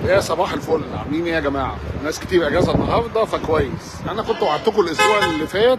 يا صباح الفل عاملين ايه يا جماعه ناس كتير اجازه النهارده فكويس انا كنت وعدتكم الاسبوع اللي فات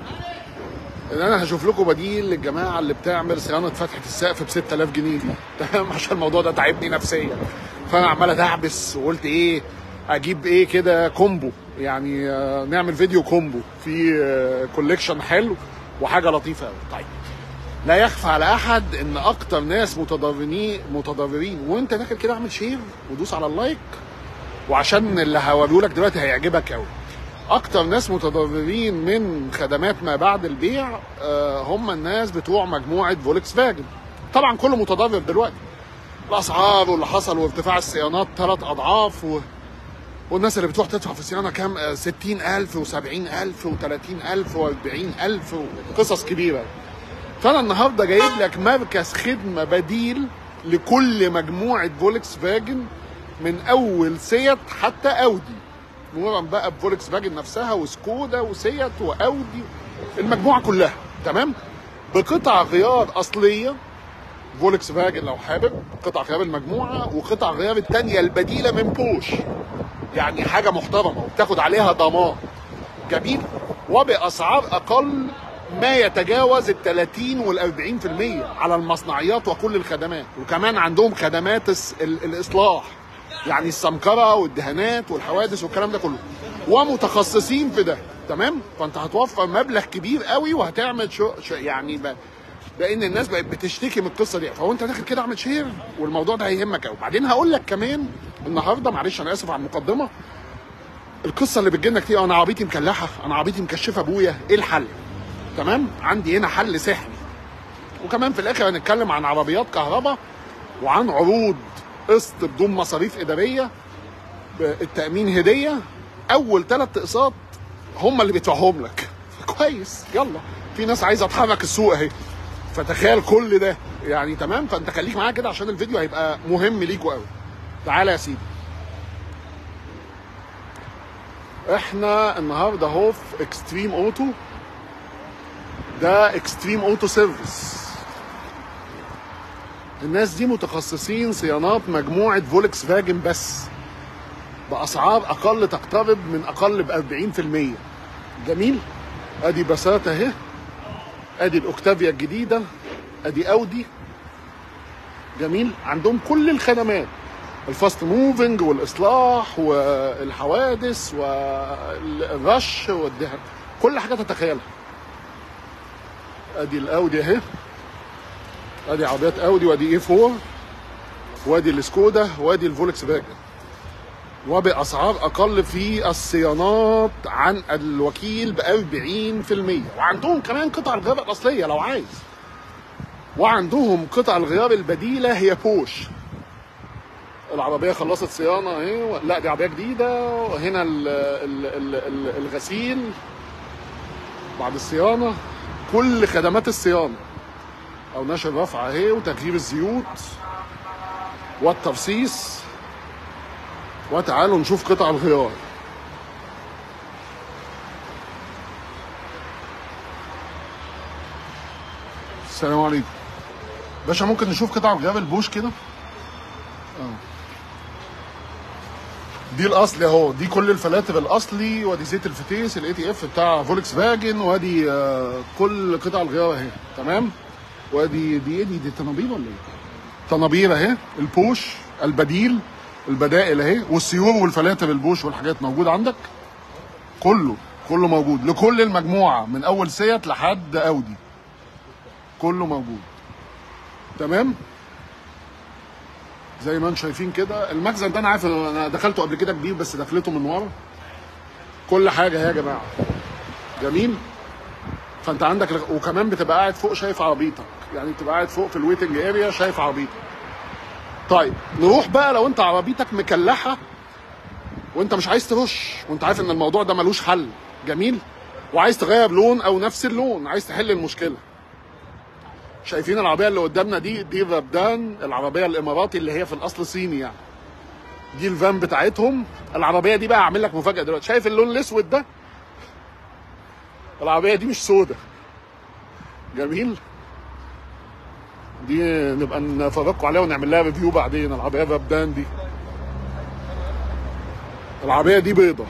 ان انا هشوف لكم بديل للجماعه اللي بتعمل صيانه فتحه السقف ب 6000 جنيه دي تمام عشان الموضوع ده تعبني نفسيا فانا عمال ادعبس وقلت ايه اجيب ايه كده كومبو يعني آه، نعمل فيديو كومبو في كوليكشن حلو وحاجه لطيفه قوي طيب لا يخفى على احد ان اكتر ناس متضررين متضررين وانت داخل كده اعمل شير ودوس على اللايك وعشان اللي هوريه لك دلوقتي هيعجبك قوي اكتر ناس متضررين من خدمات ما بعد البيع آه، هم الناس بتوع مجموعه فولكس فاجن طبعا كله متضرر دلوقتي الاسعار واللي حصل وارتفاع الصيانات ثلاث اضعاف و... والناس اللي بتروح تدفع في الصيانه كام آه، 60000 و70000 و30000 و40000 وقصص كبيره فانا النهارده جايب لك مركز خدمه بديل لكل مجموعه فولكس فاجن من اول سيت حتى اودي مرورا بقى بفولكس فاجن نفسها وسكودا وسيت واودي المجموعه كلها تمام بقطع غيار اصليه فولكس فاجن لو حابب قطع غيار المجموعه وقطع غيار الثانيه البديله من بوش يعني حاجه محترمه وبتاخد عليها ضمان جميل وباسعار اقل ما يتجاوز ال 30 وال 40% على المصنعيات وكل الخدمات وكمان عندهم خدمات الس- ال- الاصلاح يعني السمكره والدهانات والحوادث والكلام ده كله ومتخصصين في ده تمام فانت هتوفر مبلغ كبير قوي وهتعمل شو, شو يعني ب... لان الناس بقت بتشتكي من القصه دي فهو انت داخل كده اعمل شير والموضوع ده هيهمك قوي بعدين هقول لك كمان النهارده معلش انا اسف على المقدمه القصه اللي بتجيلنا كتير انا عربيتي مكلحه انا عربيتي مكشفه ابويا ايه الحل تمام عندي هنا حل سحري وكمان في الاخر هنتكلم عن عربيات كهرباء وعن عروض قسط بدون مصاريف اداريه التامين هديه اول ثلاث اقساط هم اللي بيدفعهم لك كويس يلا في ناس عايزه تحرك السوق اهي فتخيل كل ده يعني تمام فانت خليك معايا كده عشان الفيديو هيبقى مهم ليكوا قوي تعالى يا سيدي احنا النهارده اهو في اكستريم اوتو ده اكستريم اوتو سيرفيس الناس دي متخصصين صيانات مجموعه فولكس فاجن بس باسعار اقل تقترب من اقل ب 40% جميل ادي بساطه اهي ادي الاوكتافيا الجديده ادي اودي جميل عندهم كل الخدمات الفاست موفنج والاصلاح والحوادث والرش والدهن كل حاجه تتخيلها ادي الاودي اهي ادي عربيات اودي وادي اي 4 وادي السكودا وادي الفولكس فاجن وباسعار اقل في الصيانات عن الوكيل ب 40% وعندهم كمان قطع الغيار الاصليه لو عايز وعندهم قطع الغيار البديله هي بوش العربيه خلصت صيانه اهي لا دي عربيه جديده وهنا ال ال ال ال الغسيل بعد الصيانه كل خدمات الصيانه او نشر رفع اهي وتغيير الزيوت والترصيص وتعالوا نشوف قطع الغيار السلام عليكم باشا ممكن نشوف قطع الغيار البوش كده اه دي الاصلي اهو دي كل الفلاتر الاصلي وادي زيت الفتيس الاي تي اف بتاع فولكس فاجن وادي آه، كل قطع الغيار اهي تمام وادي دي ايه دي دي طنابير ولا ايه؟ طنابير اهي البوش البديل البدائل اهي والسيور والفلاتر البوش والحاجات موجود عندك كله كله موجود لكل المجموعه من اول سيت لحد اودي كله موجود تمام زي ما انتم شايفين كده المخزن ده انا عارف انا دخلته قبل كده كبير بس دخلته من ورا كل حاجه اهي يا جماعه جميل فانت عندك الغ- وكمان بتبقى قاعد فوق شايف عربيتك يعني بتبقى قاعد فوق في الويتنج اريا شايف عربيتك طيب نروح بقى لو انت عربيتك مكلحه وانت مش عايز ترش وانت عارف ان الموضوع ده ملوش حل جميل وعايز تغير لون او نفس اللون عايز تحل المشكله شايفين العربيه اللي قدامنا دي دي رابدان العربيه الاماراتي اللي هي في الاصل صيني يعني دي الفان بتاعتهم العربيه دي بقى هعمل لك مفاجاه دلوقتي شايف اللون الاسود ده العربيه دي مش سودة جميل دي نبقى نفرجكم عليها ونعمل لها ريفيو بعدين العربيه رابدان دي العربيه دي بيضه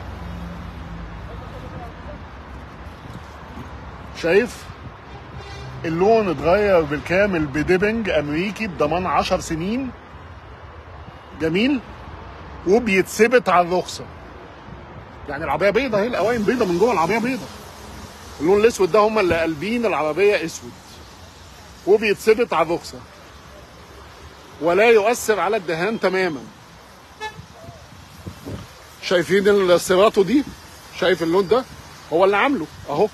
شايف اللون اتغير بالكامل بديبنج امريكي بضمان 10 سنين جميل وبيتثبت على الرخصه يعني العربيه بيضه اهي القوايم بيضه من جوه العربيه بيضه اللون الاسود ده هم اللي قلبين العربيه اسود وبيتثبت على الرخصه ولا يؤثر على الدهان تماما شايفين السيراتو دي شايف اللون ده هو اللي عامله اهو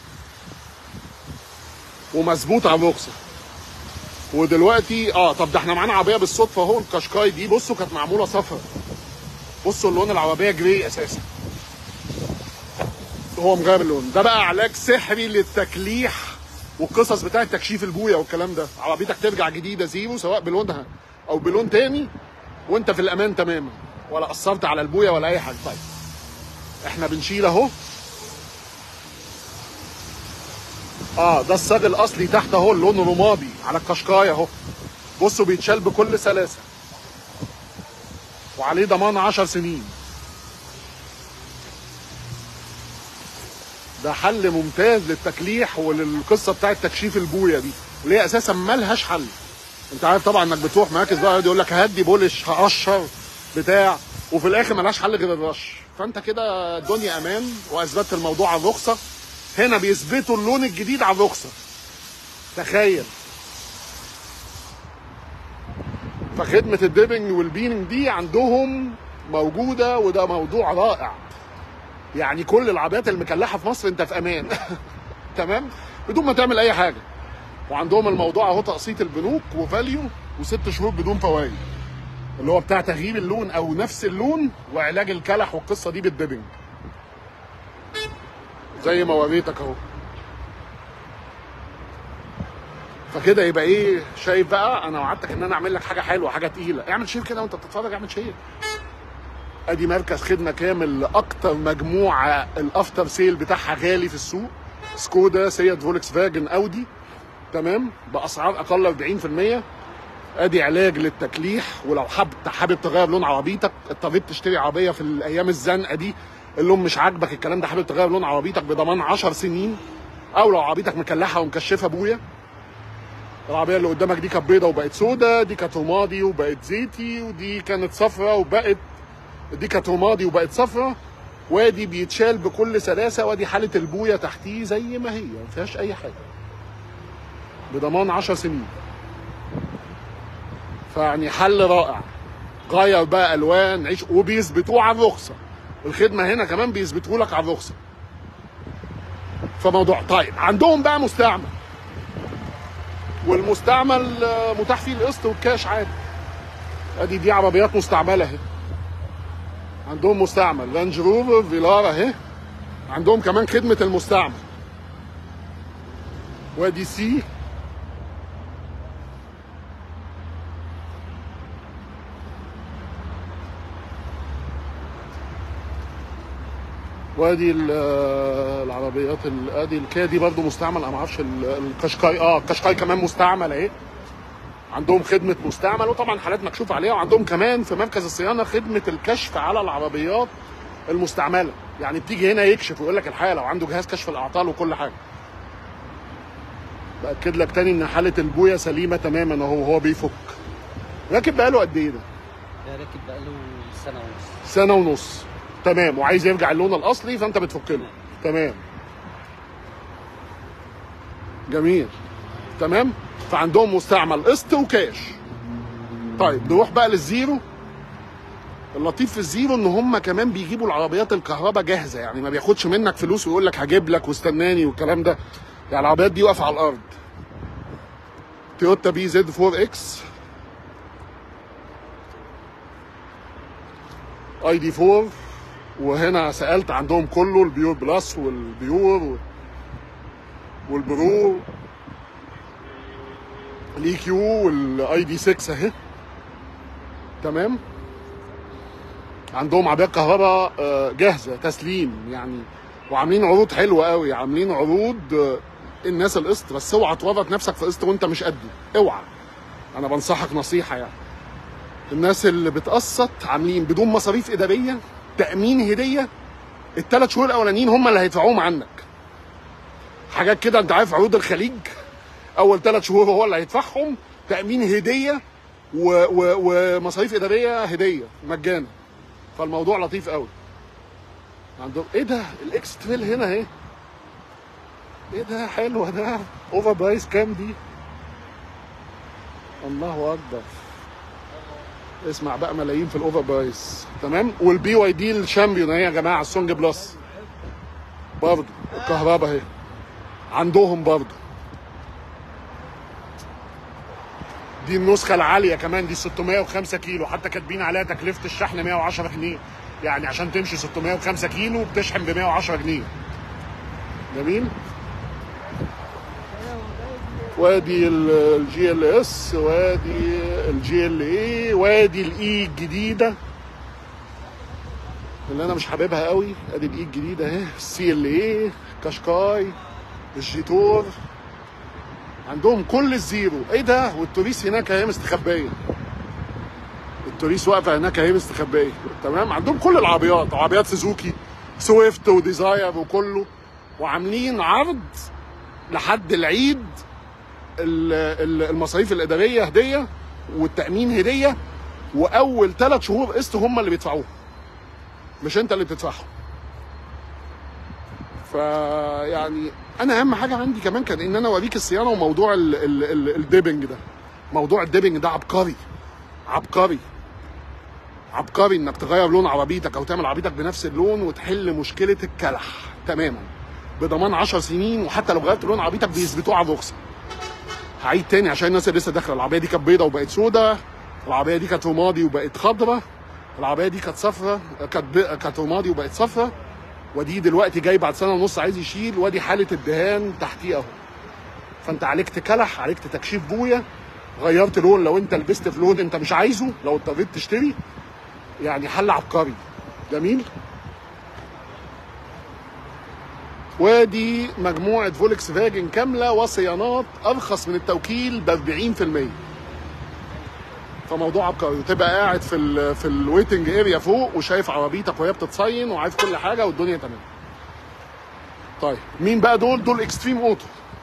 ومظبوط على الرخصه ودلوقتي اه طب ده احنا معانا عربيه بالصدفه اهو الكاشكاي دي بصوا كانت معموله صفرا بصوا اللون العربيه جري اساسا هو مغير اللون ده بقى علاج سحري للتكليح والقصص بتاعه تكشيف البويه والكلام ده عربيتك ترجع جديده زيرو سواء بلونها او بلون تاني وانت في الامان تماما ولا اثرت على البويه ولا اي حاجه طيب احنا بنشيل اهو اه ده الصاج الاصلي تحت اهو اللون رمادي على الكشكايه اهو بصوا بيتشال بكل سلاسه وعليه ضمان 10 سنين ده حل ممتاز للتكليح وللقصه بتاعت تكشيف البويه دي اللي هي اساسا مالهاش حل انت عارف طبعا انك بتروح مراكز بقى يقول لك هدي بولش هقشر بتاع وفي الاخر ملهاش حل غير الرش فانت كده الدنيا امان واثبتت الموضوع على الرخصه هنا بيثبتوا اللون الجديد على الرخصه تخيل فخدمه الديبنج والبيننج دي عندهم موجوده وده موضوع رائع يعني كل العربيات المكلحه في مصر انت في امان تمام بدون ما تعمل اي حاجه وعندهم الموضوع اهو تقسيط البنوك وفاليو وست شهور بدون فوائد اللي هو بتاع تغيير اللون او نفس اللون وعلاج الكلح والقصه دي بالديبنج زي ما وريتك اهو فكده يبقى ايه شايف بقى انا وعدتك ان انا اعمل لك حاجه حلوه حاجه تقيله اعمل شير كده وانت بتتفرج اعمل شير ادي مركز خدمه كامل لاكتر مجموعه الافتر سيل بتاعها غالي في السوق سكودا سيات فولكس فاجن اودي تمام باسعار اقل 40% ادي علاج للتكليح ولو حابب حابب تغير لون عربيتك اضطريت تشتري عربيه في الايام الزنقه دي اللون مش عاجبك الكلام ده حابب تغير لون عربيتك بضمان 10 سنين او لو عربيتك مكلحه ومكشفه ابويا العربيه اللي قدامك دي كانت بيضه وبقت سودا دي كانت رمادي وبقت زيتي ودي كانت صفراء وبقت دي كانت رمادي وبقت صفراء وادي بيتشال بكل سلاسه وادي حاله البويه تحتيه زي ما هي ما فيهاش اي حاجه بضمان 10 سنين فيعني حل رائع غير بقى الوان عيش وبيثبتوه على الرخصه الخدمه هنا كمان بيثبتوا لك على الرخصه فموضوع طيب عندهم بقى مستعمل والمستعمل متاح فيه القسط والكاش عادي ادي دي عربيات مستعمله اهي عندهم مستعمل رانج روفر فيلارا اهي عندهم كمان خدمه المستعمل وادي سي وادي العربيات ادي الكادي برضو مستعمل انا ما اعرفش القشقاي اه القشقاي كمان مستعمل اهي عندهم خدمه مستعمل وطبعا حالات مكشوف عليها وعندهم كمان في مركز الصيانه خدمه الكشف على العربيات المستعمله يعني بتيجي هنا يكشف ويقول لك الحقيقه لو عنده جهاز كشف الاعطال وكل حاجه باكد لك تاني ان حاله البويه سليمه تماما اهو هو بيفك راكب بقاله قد ايه ده؟ ده راكب بقاله سنه ونص سنه ونص تمام وعايز يرجع اللون الاصلي فانت بتفك له تمام جميل تمام فعندهم مستعمل قسط وكاش طيب نروح بقى للزيرو اللطيف في الزيرو ان هم كمان بيجيبوا العربيات الكهرباء جاهزه يعني ما بياخدش منك فلوس ويقول لك هجيب لك واستناني والكلام ده يعني العربيات دي واقفه على الارض تويوتا بي زد 4 اكس اي دي 4 وهنا سالت عندهم كله البيور بلس والبيور والبرو الاي كيو والاي دي 6 اهي تمام عندهم عربيات كهرباء جاهزه تسليم يعني وعاملين عروض حلوه قوي عاملين عروض الناس القسط بس اوعى تورط نفسك في قسط وانت مش قده اوعى انا بنصحك نصيحه يعني الناس اللي بتقسط عاملين بدون مصاريف اداريه والتامين هديه الثلاث شهور الاولانيين هم اللي هيدفعوهم عنك حاجات كده انت عارف عروض الخليج اول ثلاث شهور هو اللي هيدفعهم تامين هديه و... و... ومصاريف اداريه هديه مجانا فالموضوع لطيف قوي عندهم ايه ده الاكس تريل هنا اهي ايه ده حلوه ده اوفر برايس كام دي الله اكبر اسمع بقى ملايين في الاوفر برايس تمام والبي واي دي الشامبيون اهي يا جماعه السونج بلس برضه الكهرباء اهي عندهم برضه دي النسخه العاليه كمان دي 605 كيلو حتى كاتبين عليها تكلفه الشحن 110 جنيه يعني عشان تمشي 605 كيلو بتشحن ب 110 جنيه جميل وادي الجي ال اس وادي الجي ال اي وادي الاي الجديده اللي انا مش حاببها قوي ادي الاي الجديده اهي السي ال اي كاشكاي الجيتور عندهم كل الزيرو ايه ده والتوريس هناك اهي مستخبيه التوريس واقفه هناك اهي مستخبيه تمام عندهم كل العربيات عربيات سوزوكي سويفت وديزاير وكله وعاملين عرض لحد العيد ال- ال- المصاريف الاداريه هديه والتامين هديه واول ثلاث شهور قسط هم اللي بيدفعوه مش انت اللي بتدفعهم فيعني انا اهم حاجه عندي كمان كان ان انا اوريك الصيانه وموضوع ال ال ال الديبنج ده موضوع الديبنج ده عبقري عبقري عبقري انك تغير لون عربيتك او تعمل عربيتك بنفس اللون وتحل مشكله الكلح تماما بضمان 10 سنين وحتى لو غيرت لون عربيتك بيثبتوه على الرخصه هعيد تاني عشان الناس اللي لسه داخله العربيه دي كانت بيضه وبقت سودة العربيه دي كانت رمادي وبقت خضراء العربيه دي كانت صفرة كانت ب- كانت رمادي وبقت صفرة ودي دلوقتي جاي بعد سنه ونص عايز يشيل وادي حاله الدهان تحتيه اهو فانت عالجت كلح عالجت تكشيف بويا غيرت لون لو انت لبست في لون انت مش عايزه لو اضطريت تشتري يعني حل عبقري جميل وادي مجموعه فولكس فاجن كامله وصيانات ارخص من التوكيل ب 40% فموضوع عبقري وتبقى قاعد في ال في الويتنج اريا فوق وشايف عربيتك وهي بتتصين وعارف كل حاجه والدنيا تمام طيب مين بقى دول دول اكستريم اوتو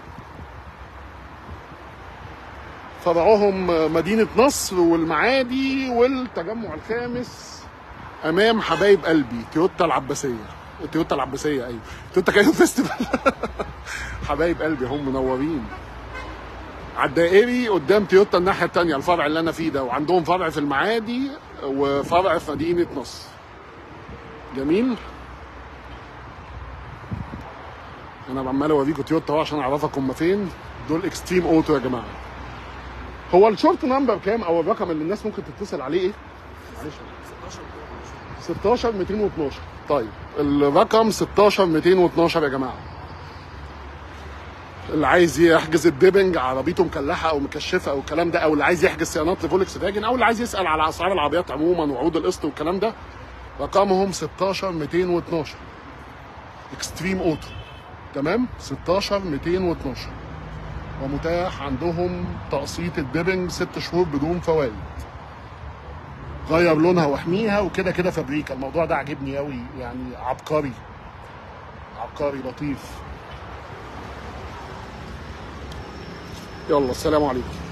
فرعهم مدينه نصر والمعادي والتجمع الخامس امام حبايب قلبي تويوتا العباسيه تويوتا العباسيه ايوه تويوتا كايو فيستيفال حبايب قلبي هم منورين على الدائري قدام تويوتا الناحيه الثانيه الفرع اللي انا فيه ده وعندهم فرع في المعادي وفرع في مدينه نصر جميل انا عمال اوريكم تويوتا اهو عشان اعرفك هم فين دول اكستريم اوتو يا جماعه هو الشورت نمبر كام او الرقم اللي الناس ممكن تتصل عليه ايه معلش 16 212 طيب الرقم 16 212 يا جماعه اللي عايز يحجز الديبنج عربيته مكلحه او مكشفه او الكلام ده او اللي عايز يحجز صيانات لفولكس فاجن او اللي عايز يسال على اسعار العربيات عموما وعروض القسط والكلام ده رقمهم 16 212 اكستريم اوتو تمام 16 212 ومتاح عندهم تقسيط الديبنج ست شهور بدون فوائد غير لونها واحميها وكده كده فابريكا الموضوع ده عاجبني قوي يعني عبقري عبقري لطيف يلا السلام عليكم